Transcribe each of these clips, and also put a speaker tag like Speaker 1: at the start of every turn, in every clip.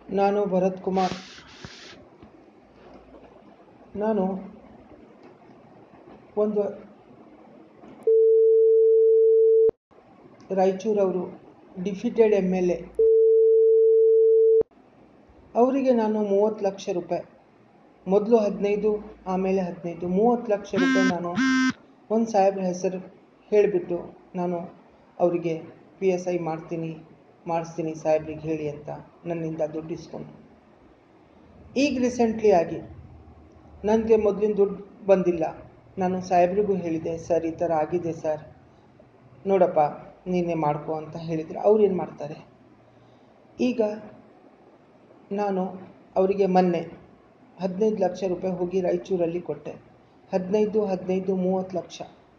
Speaker 1: ನಾನು ಭರತ್ ಕುಮಾರ್ ನಾನು ಒಂದು ರಾಯಚೂರವರು ಡಿಫಿಟೆಡ್ ಎಮ್ ಎಲ್ ಎ ಅವರಿಗೆ ನಾನು ಮೂವತ್ತು ಲಕ್ಷ ರೂಪಾಯಿ ಮೊದಲು ಹದಿನೈದು ಆಮೇಲೆ ಹದಿನೈದು ಮೂವತ್ತು ಲಕ್ಷ ರೂಪಾಯಿ ನಾನು ಒಂದು ಸಾಹೇಬ್ರ ಹೆಸರು ಹೇಳಿಬಿಟ್ಟು ನಾನು ಅವರಿಗೆ ಪಿ ಎಸ್ ಐ ಮಾಡ್ತೀನಿ ಮಾಡಿಸ್ತೀನಿ ಸಾಹೇಬ್ರಿಗೆ ಹೇಳಿ ಅಂತ ನನ್ನಿಂದ ದುಡ್ಡು ಇಸ್ಕೊಂಡು ಈಗ ರೀಸೆಂಟ್ಲಿ ಆಗಿ ನನಗೆ ಮೊದಲಿನ ದುಡ್ಡು ಬಂದಿಲ್ಲ ನಾನು ಸಾಹೇಬ್ರಿಗೂ ಹೇಳಿದೆ ಸರ್ ಈ ಥರ ಆಗಿದೆ ಸರ್ ನೋಡಪ್ಪ ನೀನೇ ಮಾಡ್ಕೊ ಅಂತ ಹೇಳಿದರೆ ಅವ್ರು ಏನು ಮಾಡ್ತಾರೆ ಈಗ ನಾನು ಅವರಿಗೆ ಮೊನ್ನೆ ಹದಿನೈದು ಲಕ್ಷ ರೂಪಾಯಿ ಹೋಗಿ ರಾಯಚೂರಲ್ಲಿ ಕೊಟ್ಟೆ ಹದಿನೈದು ಹದಿನೈದು ಮೂವತ್ತು ಲಕ್ಷ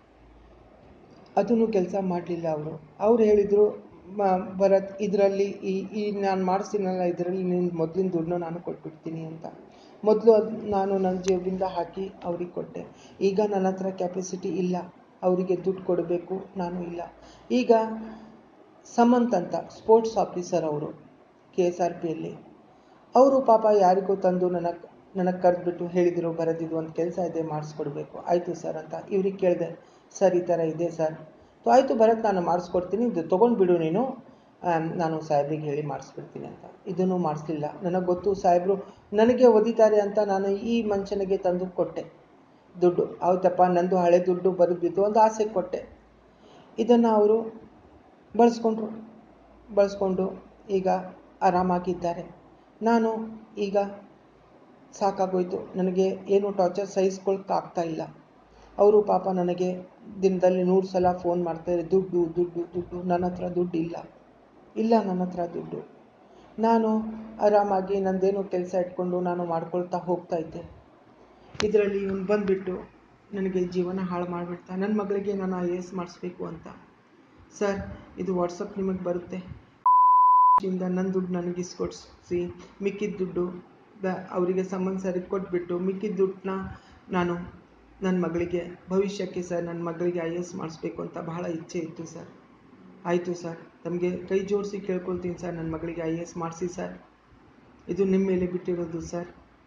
Speaker 1: ಅದನ್ನು ಕೆಲಸ ಮಾಡಲಿಲ್ಲ ಅವರು ಅವ್ರು ಹೇಳಿದರು ಭರತ್ ಇದರಲ್ಲಿ ಈ ಈ ನಾನು ಮಾಡಿಸ್ತೀನಲ್ಲ ಇದರಲ್ಲಿ ನಿನ್ನ ಮೊದಲಿನ ದುಡ್ಡನ್ನು ನಾನು ಕೊಟ್ಬಿಡ್ತೀನಿ ಅಂತ ಮೊದಲು ಅದು ನಾನು ನನ್ನ ಜೇಬಿಂದ ಹಾಕಿ ಅವ್ರಿಗೆ ಕೊಟ್ಟೆ ಈಗ ನನ್ನ ಹತ್ರ ಕೆಪಾಸಿಟಿ ಇಲ್ಲ ಅವರಿಗೆ ದುಡ್ಡು ಕೊಡಬೇಕು ನಾನು ಇಲ್ಲ ಈಗ ಸಮಂತ್ ಅಂತ ಸ್ಪೋರ್ಟ್ಸ್ ಆಫೀಸರ್ ಅವರು ಕೆ ಎಸ್ ಆರ್ ಪಿಯಲ್ಲಿ ಅವರು ಪಾಪ ಯಾರಿಗೋ ತಂದು ನನಗೆ ನನಗೆ ಕರೆದ್ಬಿಟ್ಟು ಹೇಳಿದರು ಬರೋದಿದ್ದು ಒಂದು ಕೆಲಸ ಇದೆ ಮಾಡಿಸ್ಕೊಡ್ಬೇಕು ಆಯಿತು ಸರ್ ಅಂತ ಇವ್ರಿಗೆ ಕೇಳಿದೆ ಸರ್ ಈ ಥರ ಇದೆ ಸರ್ ಸೊ ಆಯಿತು ಭರತ್ ನಾನು ಮಾಡಿಸ್ಕೊಡ್ತೀನಿ ಇದು ತೊಗೊಂಡ್ಬಿಡು ನೀನು ನಾನು ಸಾಹೇಬ್ರಿಗೆ ಹೇಳಿ ಮಾಡಿಸ್ಬಿಡ್ತೀನಿ ಅಂತ ಇದನ್ನು ಮಾಡಿಸ್ಲಿಲ್ಲ ನನಗೆ ಗೊತ್ತು ಸಾಹೇಬರು ನನಗೆ ಒದಿತಾರೆ ಅಂತ ನಾನು ಈ ಮನುಷ್ಯನಿಗೆ ತಂದು ಕೊಟ್ಟೆ ದುಡ್ಡು ಆಯ್ತಪ್ಪ ನಂದು ಹಳೆ ದುಡ್ಡು ಬದುಕಿದ್ದು ಒಂದು ಆಸೆ ಕೊಟ್ಟೆ ಇದನ್ನು ಅವರು ಬಳಸ್ಕೊಂಡ್ರು ಬಳಸ್ಕೊಂಡು ಈಗ ಆರಾಮಾಗಿದ್ದಾರೆ ನಾನು ಈಗ ಸಾಕಾಗೋಯ್ತು ನನಗೆ ಏನು ಟಾರ್ಚರ್ ಸಹಿಸ್ಕೊಳ್ತಾ ಆಗ್ತಾ ಇಲ್ಲ ಅವರು ಪಾಪ ನನಗೆ ದಿನದಲ್ಲಿ ನೂರು ಸಲ ಫೋನ್ ಮಾಡ್ತಾರೆ ದುಡ್ಡು ದುಡ್ಡು ದುಡ್ಡು ನನ್ನ ಹತ್ರ ದುಡ್ಡು ಇಲ್ಲ ಇಲ್ಲ ನನ್ನ ಹತ್ರ ದುಡ್ಡು ನಾನು ಆರಾಮಾಗಿ ನಂದೇನೋ ಕೆಲಸ ಇಟ್ಕೊಂಡು ನಾನು ಮಾಡ್ಕೊಳ್ತಾ ಹೋಗ್ತಾ ಇದ್ದೆ ಇದರಲ್ಲಿ ಇವನು ಬಂದುಬಿಟ್ಟು ನನಗೆ ಜೀವನ ಹಾಳು ಮಾಡಿಬಿಡ್ತಾ ನನ್ನ ಮಗಳಿಗೆ ನಾನು ಐ ಎ ಎಸ್ ಮಾಡಿಸ್ಬೇಕು ಅಂತ ಸರ್ ಇದು ವಾಟ್ಸಪ್ ನಿಮಗೆ ಬರುತ್ತೆ ಇಂದ ನನ್ನ ದುಡ್ಡು ನನಗೆ ಇಸ್ಕೊಡ್ಸಿ ಮಿಕ್ಕಿದ ದುಡ್ಡು ದ ಅವರಿಗೆ ಸಂಬಂಧ ಸರಿ ಕೊಟ್ಬಿಟ್ಟು ಮಿಕ್ಕಿದ ದುಡ್ಡನ್ನ ನಾನು ನನ್ನ ಮಗಳಿಗೆ ಭವಿಷ್ಯಕ್ಕೆ ಸರ್ ನನ್ನ ಮಗಳಿಗೆ ಐ ಎಸ್ ಮಾಡಿಸ್ಬೇಕು ಅಂತ ಬಹಳ ಇಚ್ಛೆ ಇತ್ತು ಸರ್ ಆಯಿತು ಸರ್ ತಮಗೆ ಕೈ ಜೋಡಿಸಿ ಕೇಳ್ಕೊಳ್ತೀನಿ ಸರ್ ನನ್ನ ಮಗಳಿಗೆ ಐ ಎ ಎಸ್ ಮಾಡಿಸಿ ಸರ್ ಇದು ನಿಮ್ಮ ಮೇಲೆ ಬಿಟ್ಟಿರೋದು ಸರ್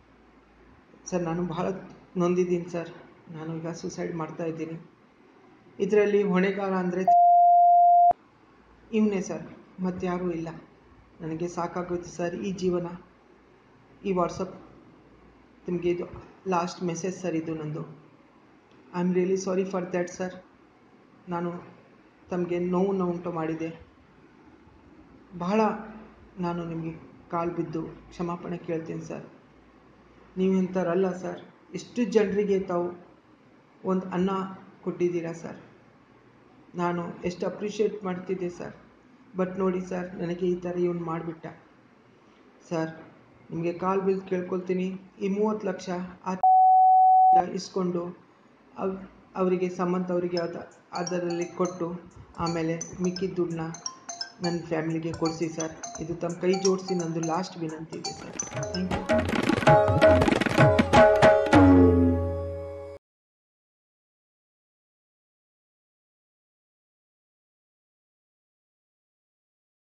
Speaker 1: ಸರ್ ನಾನು ಬಹಳ ನೊಂದಿದ್ದೀನಿ ಸರ್ ನಾನು ಈಗ ಸುಸೈಡ್ ಮಾಡ್ತಾ ಇದ್ದೀನಿ ಇದರಲ್ಲಿ ಹೊಣೆಗಾರ ಅಂದರೆ ಇವನೇ ಸರ್ ಮತ್ತಾರೂ ಇಲ್ಲ ನನಗೆ ಸಾಕಾಗೋಯ್ತು ಸರ್ ಈ ಜೀವನ ಈ ವಾಟ್ಸಪ್ ನಿಮಗೆ ಇದು ಲಾಸ್ಟ್ ಮೆಸೇಜ್ ಸರ್ ಇದು ನಂದು I am really sorry for that sir ನಾನು ತಮಗೆ ನೋವನ್ನು ಉಂಟು ಮಾಡಿದೆ ಬಹಳ ನಾನು ನಿಮಗೆ ಕಾಲು ಬಿದ್ದು ಕ್ಷಮಾಪಣೆ ಕೇಳ್ತೀನಿ ಸರ್ ನೀವು ಇಂಥವ್ರಲ್ಲ ಸರ್ ಎಷ್ಟು ಜನರಿಗೆ ತಾವು ಒಂದು ಅನ್ನ ಕೊಟ್ಟಿದ್ದೀರಾ ಸರ್ ನಾನು ಎಷ್ಟು ಅಪ್ರಿಷಿಯೇಟ್ ಮಾಡ್ತಿದ್ದೆ ಸರ್ ಬಟ್ ನೋಡಿ ಸರ್ ನನಗೆ ಈ ಥರ ಇವನು ಮಾಡಿಬಿಟ್ಟ ಸರ್ ನಿಮಗೆ ಕಾಲ್ ಬಿಲ್ ಕೇಳ್ಕೊಳ್ತೀನಿ ಈ ಮೂವತ್ತು ಲಕ್ಷ ಆ ಇಸ್ಕೊಂಡು ಅವ್ ಅವರಿಗೆ ಸಂಬಂಧ ಅವರಿಗೆ ಅದ ಅದರಲ್ಲಿ ಕೊಟ್ಟು ಆಮೇಲೆ ಮಿಕ್ಕಿದ ದುಡ್ಡನ್ನ ನನ್ನ ಫ್ಯಾಮಿಲಿಗೆ ಕೊಡಿಸಿ ಸರ್ ಇದು ತಮ್ಮ ಕೈ ಜೋಡಿಸಿ ನಂದು ಲಾಸ್ಟ್ ವಿನಂತಿ ಇದೆ ಸರ್ ಥ್ಯಾಂಕ್ ಯು